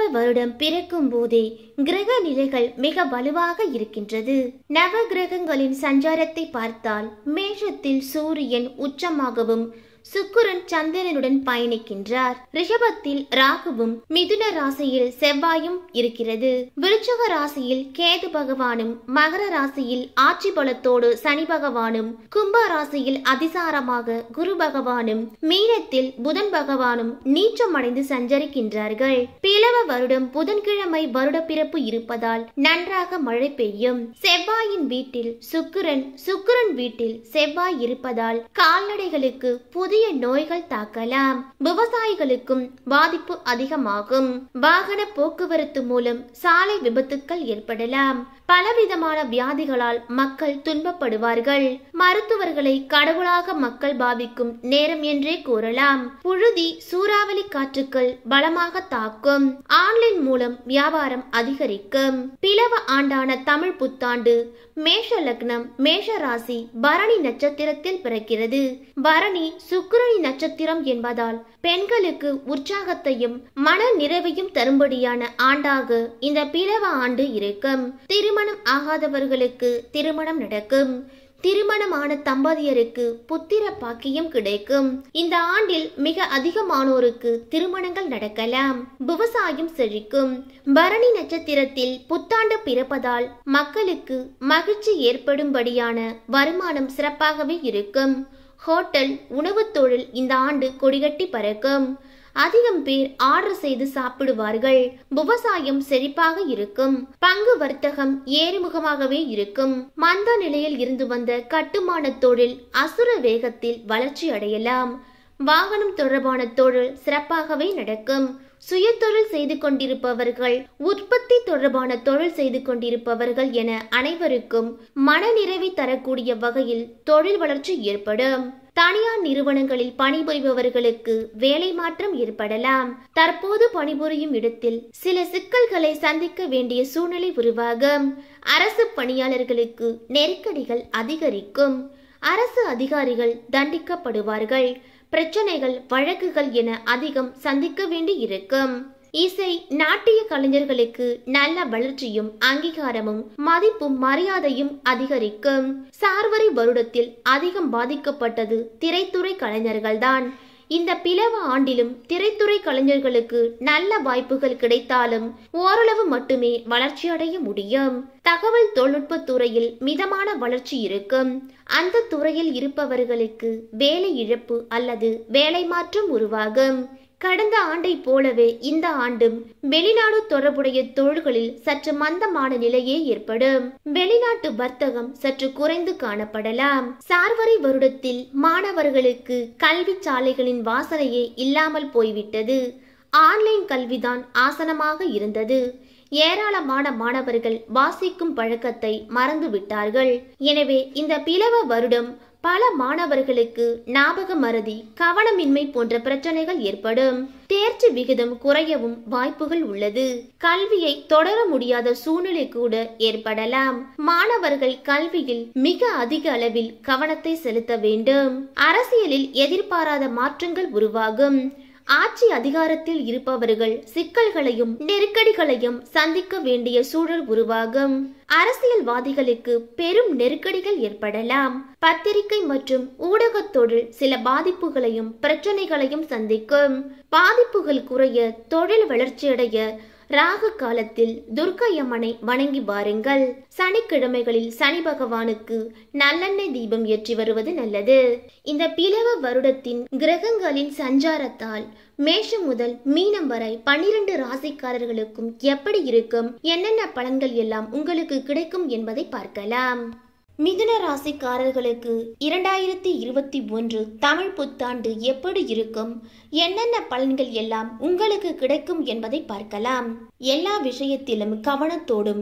வருடம் பிறக்கும் போதே கிரக நிலைகள் மிக வலுவாக இருக்கின்றது நவ கிரகங்களின் சஞ்சாரத்தை பார்த்தால் மேஷத்தில் சூரியன் உச்சமாகவும் சுக்கிரன் சந்திரனுடன் பயணிக்கின்றார் ரிஷபத்தில் ராகுவும் மிதுன ராசியில் செவ்வாயும் இருக்கிறது விருச்சக ராசியில் கேது பகவானும் மகர ராசியில் ஆட்சி பலத்தோடு சனி பகவானும் கும்ப ராசியில் அதிசாரமாக குரு பகவானும் மீனத்தில் புதன் பகவானும் நீச்சமடைந்து சஞ்சரிக்கின்றார்கள் பிளவ வருடம் புதன்கிழமை வருட பிறப்பு இருப்பதால் நன்றாக மழை பெய்யும் செவ்வாயின் வீட்டில் சுக்கிரன் சுக்கிரன் வீட்டில் செவ்வாய் இருப்பதால் கால்நடைகளுக்கு புதிய நோய்கள் தாக்கலாம் விவசாயிகளுக்கும் பாதிப்பு அதிகமாகும் வாகன போக்குவரத்து மூலம் சாலை விபத்துக்கள் ஏற்படலாம் பலவிதமான வியாதிகளால் மக்கள் துன்பப்படுவார்கள் மருத்துவர்களை கடவுளாக மக்கள் பாவிக்கும் நேரம் என்றே கூறலாம் புழுதி சூறாவளி காற்றுக்கள் பலமாக தாக்கும் ஆன்லைன் மூலம் வியாபாரம் அதிகரிக்கும் பிளவ ஆண்டான தமிழ் புத்தாண்டு மேஷ லக்னம் மேஷ ராசி பரணி நட்சத்திரத்தில் பிறக்கிறது பரணி சுக்கிரணி நட்சத்திரம் என்பதால் பெண்களுக்கு உற்சாகத்தையும் மன நிறைவையும் தரும்படியான ஆண்டாக இந்த பிளவ ஆண்டு இருக்கும் திருமணம் ஆகாதவர்களுக்கு திருமணம் நடக்கும் திருமணமான தம்பதியருக்கு புத்திர பாக்கியம் கிடைக்கும் இந்த ஆண்டில் மிக அதிகமானோருக்கு திருமணங்கள் நடக்கலாம் விவசாயம் செழிக்கும் பரணி நட்சத்திரத்தில் புத்தாண்டு பிறப்பதால் மக்களுக்கு மகிழ்ச்சி ஏற்படும்படியான வருமானம் சிறப்பாகவே இருக்கும் ஹோட்டல் உணவுத் தொழில் இந்த ஆண்டு கொடிகட்டி பறக்கும் அதிகம் பேர் ஆர்டர் செய்து சாப்பிடுவார்கள் விவசாயம் செழிப்பாக இருக்கும் பங்கு வர்த்தகம் ஏறுமுகமாகவே இருக்கும் மந்த நிலையில் இருந்து வந்த கட்டுமான தொழில் அசுர வேகத்தில் வளர்ச்சி அடையலாம் வாகனம் தொடர்பான தொழில் சிறப்பாகவே நடக்கும் சுயதொழில் செய்து கொண்டிருப்பவர்கள் உற்பத்தி தொடர்பான தொழில் செய்து கொண்டிருப்பவர்கள் என அனைவருக்கும் மனநிறைவை தரக்கூடிய வகையில் தொழில் வளர்ச்சி ஏற்படும் தனியார் நிறுவனங்களில் பணிபுரிபவர்களுக்கு வேலை மாற்றம் ஏற்படலாம் தற்போது பணிபுரியும் இடத்தில் சில சிக்கல்களை சந்திக்க வேண்டிய சூழ்நிலை உருவாகும் அரசு பணியாளர்களுக்கு நெருக்கடிகள் அதிகரிக்கும் அரசு அதிகாரிகள் தண்டிக்கப்படுவார்கள் பிரச்சனைகள் வழக்குகள் என அதிகம் சந்திக்க வேண்டி இருக்கும் இசை நாட்டிய கலைஞர்களுக்கு நல்ல வளர்ச்சியும் அங்கீகாரமும் மதிப்பும் மரியாதையும் அதிகரிக்கும் சார்வரி வருடத்தில் அதிகம் பாதிக்கப்பட்டது திரைத்துறை கலைஞர்கள்தான் இந்த பிளவ ஆண்டிலும் திரைத்துறை கலைஞர்களுக்கு நல்ல வாய்ப்புகள் கிடைத்தாலும் ஓரளவு மட்டுமே வளர்ச்சியடைய முடியும் தகவல் தொழில்நுட்ப துறையில் மிதமான வளர்ச்சி இருக்கும் அந்த துறையில் இருப்பவர்களுக்கு வேலை இழப்பு அல்லது வேலை மாற்றம் உருவாகும் கடந்த ஆண்டை போலவே இந்த ஆண்டும் வெளிநாடு தொடர்புடைய தொழில்களில் சற்று மந்தமான நிலையே ஏற்படும் வெளிநாட்டு வர்த்தகம் சற்று குறைந்து காணப்படலாம் சார்வரி வருடத்தில் மாணவர்களுக்கு கல்வி சாலைகளின் வாசனையே இல்லாமல் போய்விட்டது ஆன்லைன் கல்விதான் ஆசனமாக இருந்தது ஏராளமான மாணவர்கள் வாசிக்கும் பழக்கத்தை மறந்து விட்டார்கள் எனவே இந்த பிளவ வருடம் பல மாணவர்களுக்கு ஞாபக மறதி கவனமின்மை போன்ற பிரச்சனைகள் ஏற்படும் தேர்ச்சி விகிதம் குறையவும் வாய்ப்புகள் உள்ளது கல்வியை தொடர முடியாத சூழ்நிலை கூட ஏற்படலாம் மாணவர்கள் கல்வியில் மிக அதிக அளவில் கவனத்தை செலுத்த வேண்டும் அரசியலில் எதிர்பாராத மாற்றங்கள் உருவாகும் ஆட்சி அதிகாரத்தில் இருப்பவர்கள் சிக்கல்களையும் நெருக்கடிகளையும் சந்திக்க வேண்டிய சூழல் உருவாகும் அரசியல்வாதிகளுக்கு பெரும் நெருக்கடிகள் ஏற்படலாம் பத்திரிகை மற்றும் ஊடகத் தொழில் சில பாதிப்புகளையும் பிரச்சனைகளையும் சந்திக்கும் பாதிப்புகள் குறைய தொழில் வளர்ச்சியடைய ராகு காலத்தில் துர்க்கையம்மனை வணங்கி வாருங்கள் சனிக்கிழமைகளில் சனி பகவானுக்கு நல்லெண்ணெய் தீபம் ஏற்றி வருவது நல்லது இந்த பிளவ வருடத்தின் கிரகங்களின் சஞ்சாரத்தால் மேஷம் முதல் மீனம் வரை பன்னிரண்டு ராசிக்காரர்களுக்கும் எப்படி இருக்கும் என்னென்ன பலன்கள் எல்லாம் உங்களுக்கு கிடைக்கும் என்பதை பார்க்கலாம் மிதுன ராசிக்காரர்களுக்கு இரண்டாயிரத்தி இருபத்தி ஒன்று தமிழ் புத்தாண்டு எப்படி இருக்கும் என்னென்ன பலன்கள் எல்லாம் உங்களுக்கு கிடைக்கும் என்பதை பார்க்கலாம் எல்லா விஷயத்திலும் கவனத்தோடும்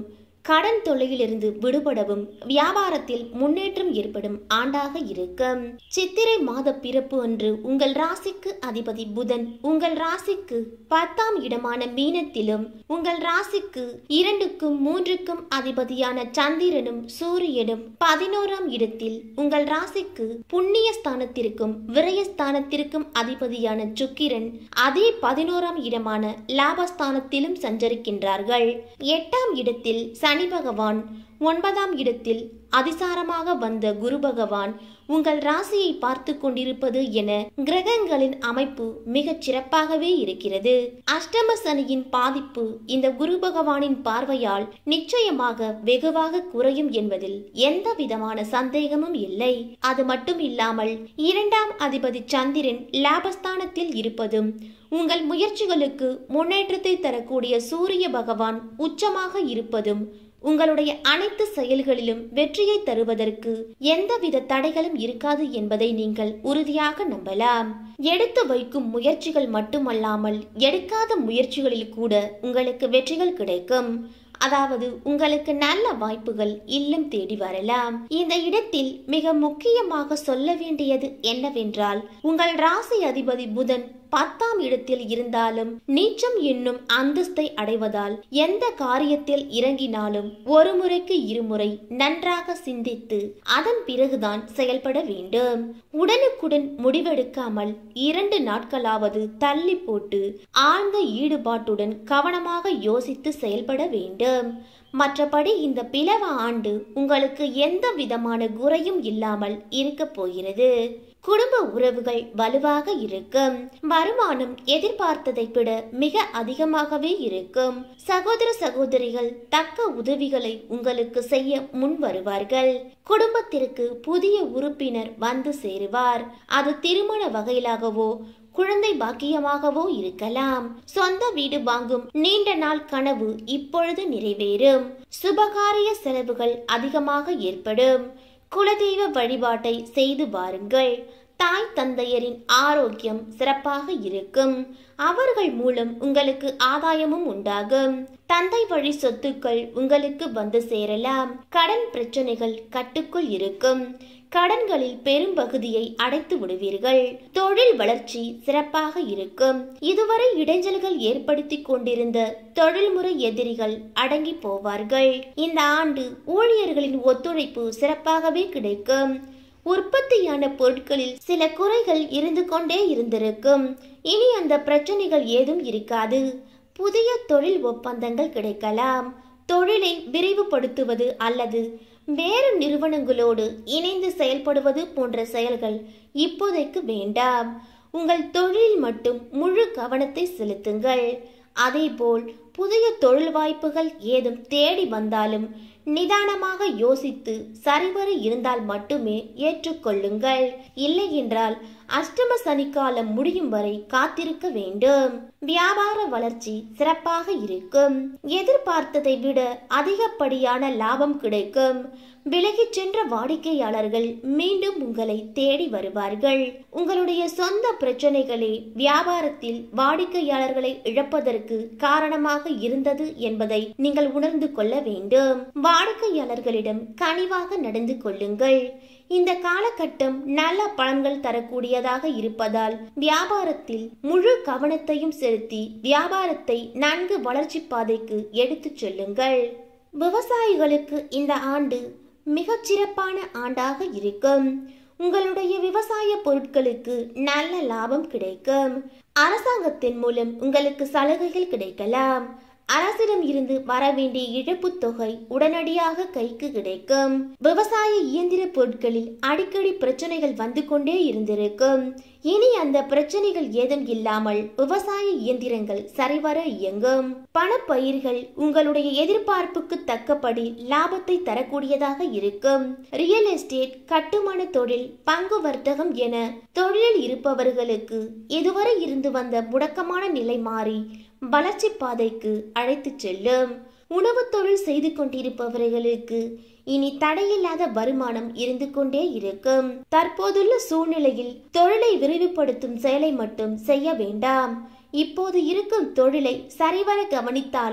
கடன் தொல்லையிலிருந்து விடுபடவும் வியாபாரத்தில் முன்னேற்றம் ஏற்படும் ஆண்டாக இருக்கும் சித்திரை மாத பிறப்பு அன்று உங்கள் ராசிக்கு அதிபதி புதன் உங்கள் ராசிக்கு பத்தாம் இடமான மீனத்திலும் உங்கள் ராசிக்கு இரண்டுக்கும் மூன்றுக்கும் அதிபதியான சந்திரனும் சூரியனும் பதினோராம் இடத்தில் உங்கள் ராசிக்கு புண்ணிய ஸ்தானத்திற்கும் விரயஸ்தானத்திற்கும் அதிபதியான சுக்கிரன் அதே பதினோராம் இடமான லாபஸ்தானத்திலும் சஞ்சரிக்கின்றார்கள் எட்டாம் இடத்தில் சனி பகவான் ஒன்பதாம் இடத்தில் அதிசாரமாக வந்த குரு பகவான் உங்கள் ராசியை பார்த்து கொண்டிருப்பது என கிரகங்களின் அமைப்பு மிகச் சிறப்பாகவே இருக்கிறது அஷ்டம சனியின் பாதிப்பு இந்த குரு பகவானின் பார்வையால் நிச்சயமாக வெகுவாக குறையும் என்பதில் எந்த விதமான சந்தேகமும் இல்லை அது மட்டும் இல்லாமல் இரண்டாம் அதிபதி சந்திரன் லாபஸ்தானத்தில் இருப்பதும் உங்கள் முயற்சிகளுக்கு முன்னேற்றத்தை தரக்கூடிய சூரிய பகவான் உச்சமாக இருப்பதும் உங்களுடைய அனைத்து செயல்களிலும் வெற்றியை தருவதற்கு எந்தவித தடைகளும் இருக்காது என்பதை நீங்கள் உறுதியாக நம்பலாம் எடுத்து வைக்கும் முயற்சிகள் மட்டுமல்லாமல் எடுக்காத முயற்சிகளில் கூட உங்களுக்கு வெற்றிகள் கிடைக்கும் அதாவது உங்களுக்கு நல்ல வாய்ப்புகள் இல்லம் தேடி வரலாம் இந்த இடத்தில் மிக முக்கியமாக சொல்ல வேண்டியது என்னவென்றால் உங்கள் ராசி அதிபதி புதன் பத்தாம் இடத்தில் இருந்தாலும் நீச்சம் என்னும் அந்தஸ்தை அடைவதால் எந்த காரியத்தில் இறங்கினாலும் ஒரு முறைக்கு இருமுறை நன்றாக சிந்தித்து அதன் பிறகுதான் செயல்பட வேண்டும் உடனுக்குடன் முடிவெடுக்காமல் இரண்டு நாட்களாவது தள்ளி போட்டு ஆழ்ந்த ஈடுபாட்டுடன் கவனமாக யோசித்து செயல்பட வேண்டும் மற்றபடி இந்த பிளவ ஆண்டு உங்களுக்கு எந்த விதமான குறையும் இல்லாமல் இருக்க போகிறது குடும்ப உறவுகள் வலுவாக இருக்கும் வருமானம் எதிர்பார்த்ததை விட மிக அதிகமாகவே இருக்கும் சகோதர சகோதரிகள் தக்க உதவிகளை உங்களுக்கு செய்ய முன் வருவார்கள் குடும்பத்திற்கு புதிய உறுப்பினர் வந்து சேருவார் அது திருமண வகையிலாகவோ குழந்தை பாக்கியமாகவோ இருக்கலாம் சொந்த வீடு வாங்கும் நீண்ட நாள் கனவு இப்பொழுது நிறைவேறும் சுபகாரிய செலவுகள் அதிகமாக ஏற்படும் குலதெய்வ வழிபாட்டை செய்து வாருங்கள் தாய் தந்தையரின் ஆரோக்கியம் சிறப்பாக இருக்கும் அவர்கள் மூலம் உங்களுக்கு ஆதாயமும் உண்டாகும் தந்தை வழி சொத்துக்கள் உங்களுக்கு வந்து சேரலாம் கடன் பிரச்சனைகள் கட்டுக்குள் இருக்கும் கடன்களில் பெரும் பகுதியை அடைத்து விடுவீர்கள் தொழில் வளர்ச்சி சிறப்பாக இருக்கும் இதுவரை இடைஞ்சல்கள் ஏற்படுத்தி கொண்டிருந்த தொழில்முறை எதிரிகள் அடங்கி போவார்கள் இந்த ஆண்டு ஊழியர்களின் ஒத்துழைப்பு சிறப்பாகவே கிடைக்கும் உற்பத்தியான பொருட்களில் சில குறைகள் இருந்து கொண்டே இருந்திருக்கும் இனி அந்த பிரச்சனைகள் ஏதும் இருக்காது புதிய தொழில் ஒப்பந்தங்கள் கிடைக்கலாம் தொழிலை விரிவுபடுத்துவது அல்லது வேறு நிறுவனங்களோடு இணைந்து செயல்படுவது போன்ற செயல்கள் இப்போதைக்கு வேண்டாம் உங்கள் தொழிலில் மட்டும் முழு கவனத்தை செலுத்துங்கள் அதேபோல் புதிய தொழில் வாய்ப்புகள் ஏதும் தேடி வந்தாலும் நிதானமாக யோசித்து சரிவர இருந்தால் மட்டுமே ஏற்றுக்கொள்ளுங்கள் இல்லை என்றால் அஷ்டம சனிக்காலம் முடியும் வரை காத்திருக்க வேண்டும் வியாபார வளர்ச்சி சிறப்பாக இருக்கும் எதிர்பார்த்ததை விட அதிகப்படியான லாபம் கிடைக்கும் விலகிச் சென்ற வாடிக்கையாளர்கள் மீண்டும் உங்களை தேடி வருவார்கள் உங்களுடைய சொந்த பிரச்சனைகளே வியாபாரத்தில் வாடிக்கையாளர்களை இழப்பதற்கு காரணமாக இருந்தது என்பதை நீங்கள் உணர்ந்து கொள்ள வேண்டும் வாடிக்கையாளர்களிடம் கனிவாக நடந்து கொள்ளுங்கள் இந்த காலகட்டம் நல்ல பலன்கள் தரக்கூடியதாக இருப்பதால் வியாபாரத்தில் முழு கவனத்தையும் செலுத்தி வியாபாரத்தை நன்கு வளர்ச்சி பாதைக்கு எடுத்துச் செல்லுங்கள் விவசாயிகளுக்கு இந்த ஆண்டு மிகச் சிறப்பான ஆண்டாக இருக்கும் உங்களுடைய விவசாய பொருட்களுக்கு நல்ல லாபம் கிடைக்கும் அரசாங்கத்தின் மூலம் உங்களுக்கு சலுகைகள் கிடைக்கலாம் அரசிடம் இருந்து வர வேண்டிய இழப்பு தொகை உடனடியாக கைக்கு கிடைக்கும் விவசாய இயந்திர பொருட்களில் அடிக்கடி பிரச்சனைகள் வந்து கொண்டே இருந்திருக்கும் இனி அந்த பிரச்சனைகள் ஏதும் இல்லாமல் விவசாய இயந்திரங்கள் சரிவர இயங்கும் பணப்பயிர்கள் உங்களுடைய எதிர்பார்ப்புக்கு தக்கபடி லாபத்தை தரக்கூடியதாக இருக்கும் ரியல் எஸ்டேட் கட்டுமான தொழில் பங்கு வர்த்தகம் என தொழிலில் இருப்பவர்களுக்கு இதுவரை இருந்து வந்த முடக்கமான நிலை மாறி வளர்ச்சி பாதைக்கு அழைத்து செல்லும் உணவு தொழில் செய்து கொண்டிருப்பவர்களுக்கு இனி தடையில்லாத வருமானம் இருந்து கொண்டே இருக்கும் தற்போதுள்ள சூழ்நிலையில் தொழிலை விரிவுபடுத்தும் செயலை மட்டும் செய்ய வேண்டாம் இப்போது இருக்கும் தொழிலை சரிவர கவனித்தாலே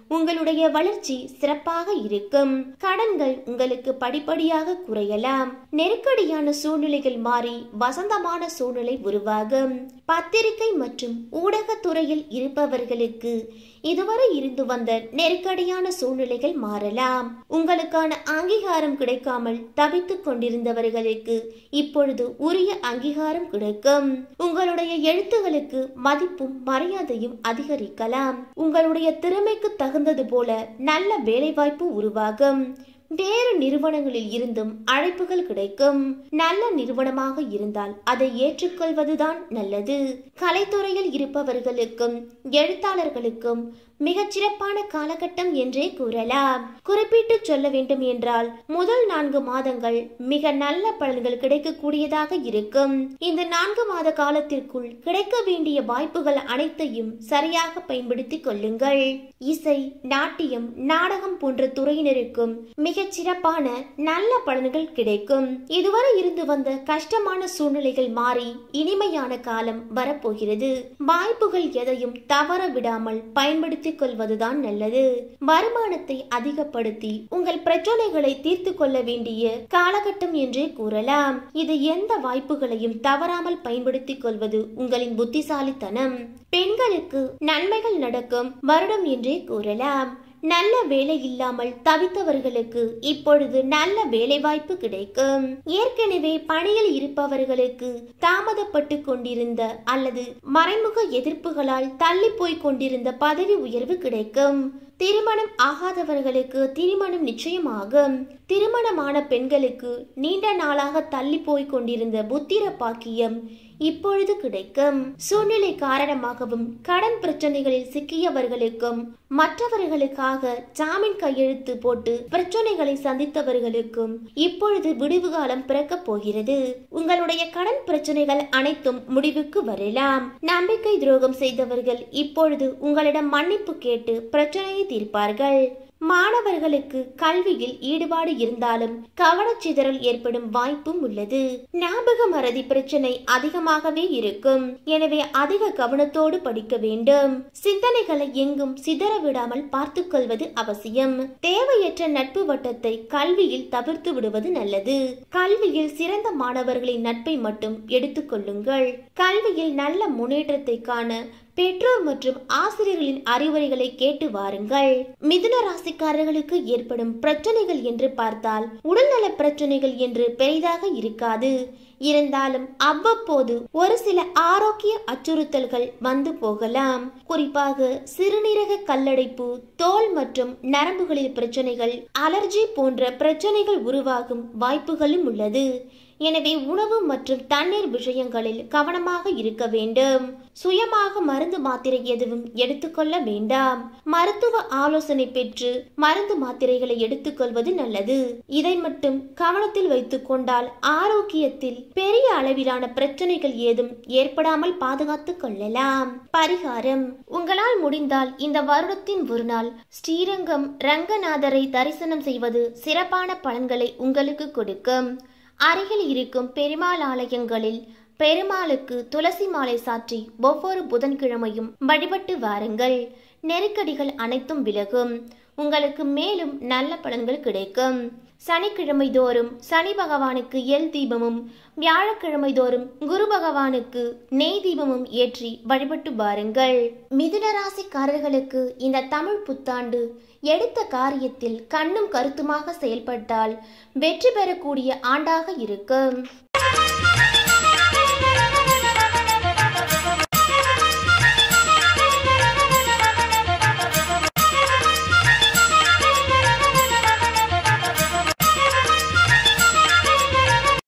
உங்களுடைய வளர்ச்சி சிறப்பாக இருக்கும் கடன்கள் உங்களுக்கு படிப்படியாக குறையலாம் நெருக்கடியான சூழ்நிலைகள் மாறி வசந்தமான சூழ்நிலை உருவாகும் பத்திரிகை மற்றும் ஊடகத்துறையில் இருப்பவர்களுக்கு இதுவரை இருந்து வந்த நெருக்கடியான சூழ்நிலைகள் மாறலாம் உங்களுக்கான அங்கீகாரம் கிடைக்காமல் தவித்துக் கொண்டிருந்தவர்களுக்கு இப்பொழுது உரிய அங்கீகாரம் கிடைக்கும் உங்களுடைய எழுத்துகளுக்கு மதிப்பும் மரியாதையும் அதிகரிக்கலாம் உங்களுடைய திறமைக்கு தகுந்தது போல நல்ல வேலைவாய்ப்பு உருவாகும் வேறு நிறுவனங்களில் இருந்தும் அழைப்புகள் கிடைக்கும் நல்ல நிறுவனமாக இருந்தால் அதை ஏற்றுக்கொள்வதுதான் நல்லது கலைத்துறையில் இருப்பவர்களுக்கும் எழுத்தாளர்களுக்கும் மிகச் சிறப்பான காலகட்டம் என்றே கூறலாம் குறிப்பிட்டு சொல்ல வேண்டும் என்றால் முதல் நான்கு மாதங்கள் மிக நல்ல பலன்கள் கிடைக்கக்கூடியதாக இருக்கும் இந்த நான்கு மாத காலத்திற்குள் கிடைக்க வேண்டிய வாய்ப்புகள் அனைத்தையும் சரியாக பயன்படுத்திக் கொள்ளுங்கள் இசை நாட்டியம் நாடகம் போன்ற துறையினருக்கும் மிகச் சிறப்பான நல்ல பலன்கள் கிடைக்கும் இதுவரை இருந்து வந்த கஷ்டமான சூழ்நிலைகள் மாறி இனிமையான காலம் வரப்போகிறது வாய்ப்புகள் எதையும் தவற விடாமல் பயன்படுத்திக் கொள்வதுதான் நல்லது வருமானத்தை அதிகப்படுத்தி உங்கள் பிரச்சனைகளை தீர்த்து கொள்ள வேண்டிய காலகட்டம் என்றே கூறலாம் இது எந்த வாய்ப்புகளையும் தவறாமல் பயன்படுத்திக் கொள்வது உங்களின் புத்திசாலித்தனம் பெண்களுக்கு நன்மைகள் நடக்கும் வருடம் என்றே கூறலாம் நல்ல வேலை இல்லாமல் தவித்தவர்களுக்கு இப்பொழுது நல்ல வேலை வாய்ப்பு கிடைக்கும் ஏற்கனவே பணியில் இருப்பவர்களுக்கு தாமதப்பட்டு கொண்டிருந்த அல்லது மறைமுக எதிர்ப்புகளால் தள்ளி போய் கொண்டிருந்த பதவி உயர்வு கிடைக்கும் திருமணம் ஆகாதவர்களுக்கு திருமணம் நிச்சயமாகும் திருமணமான பெண்களுக்கு நீண்ட நாளாக தள்ளி போய் கொண்டிருந்த புத்திர பாக்கியம் இப்பொழுது கிடைக்கும் சூழ்நிலை காரணமாகவும் கடன் பிரச்சனைகளில் சிக்கியவர்களுக்கும் மற்றவர்களுக்காக ஜாமீன் கையெழுத்து போட்டு பிரச்சனைகளை சந்தித்தவர்களுக்கும் இப்பொழுது விடுவு காலம் பிறக்கப் போகிறது உங்களுடைய கடன் பிரச்சனைகள் அனைத்தும் முடிவுக்கு வரலாம் நம்பிக்கை துரோகம் செய்தவர்கள் இப்பொழுது உங்களிடம் மன்னிப்பு கேட்டு பிரச்சனையை தீர்ப்பார்கள் மாணவர்களுக்கு கல்வியில் ஈடுபாடு இருந்தாலும் கவனச்சிதறல் ஏற்படும் வாய்ப்பும் உள்ளது ஞாபக மறதி பிரச்சனை அதிகமாகவே இருக்கும் எனவே அதிக கவனத்தோடு படிக்க வேண்டும் சிந்தனைகளை எங்கும் சிதற விடாமல் பார்த்துக் கொள்வது அவசியம் தேவையற்ற நட்பு வட்டத்தை கல்வியில் தவிர்த்து விடுவது நல்லது கல்வியில் சிறந்த மாணவர்களின் நட்பை மட்டும் எடுத்துக் கொள்ளுங்கள் கல்வியில் நல்ல முன்னேற்றத்தை காண பெற்றோர் மற்றும் ஆசிரியர்களின் அறிவுரைகளை கேட்டு வாருங்கள் மிதுன ராசிக்காரர்களுக்கு ஏற்படும் பிரச்சனைகள் என்று பார்த்தால் உடல்நல பிரச்சனைகள் என்று பெரிதாக இருக்காது இருந்தாலும் அவ்வப்போது ஒரு சில ஆரோக்கிய அச்சுறுத்தல்கள் வந்து போகலாம் குறிப்பாக சிறுநீரக கல்லடைப்பு தோல் மற்றும் நரம்புகளில் பிரச்சனைகள் அலர்ஜி போன்ற பிரச்சனைகள் உருவாகும் வாய்ப்புகளும் உள்ளது எனவே உணவு மற்றும் தண்ணீர் விஷயங்களில் கவனமாக இருக்க வேண்டும் சுயமாக மருந்து மாத்திரை எதுவும் எடுத்துக்கொள்ள வேண்டாம் மருத்துவ ஆலோசனை பெற்று மருந்து மாத்திரைகளை எடுத்துக்கொள்வது நல்லது இதை மட்டும் கவனத்தில் வைத்துக் கொண்டால் ஆரோக்கியத்தில் பெரிய அளவிலான பிரச்சனைகள் ஏதும் ஏற்படாமல் பாதுகாத்துக் கொள்ளலாம் பரிகாரம் உங்களால் முடிந்தால் இந்த வருடத்தின் ஒரு நாள் ஸ்ரீரங்கம் ரங்கநாதரை தரிசனம் செய்வது சிறப்பான பலன்களை உங்களுக்கு கொடுக்கும் அருகில் இருக்கும் பெருமாள் ஆலயங்களில் பெருமாளுக்கு துளசி மாலை சாற்றி ஒவ்வொரு புதன்கிழமையும் வழிபட்டு வாருங்கள் நெருக்கடிகள் அனைத்தும் விலகும் உங்களுக்கு மேலும் நல்ல பலன்கள் கிடைக்கும் சனிக்கிழமை தோறும் சனி பகவானுக்கு எல் தீபமும் வியாழக்கிழமை தோறும் குரு பகவானுக்கு நெய் தீபமும் ஏற்றி வழிபட்டு பாருங்கள் மிதுன ராசிக்காரர்களுக்கு இந்த தமிழ் புத்தாண்டு எடுத்த காரியத்தில் கண்ணும் கருத்துமாக செயல்பட்டால் வெற்றி பெறக்கூடிய ஆண்டாக இருக்கும்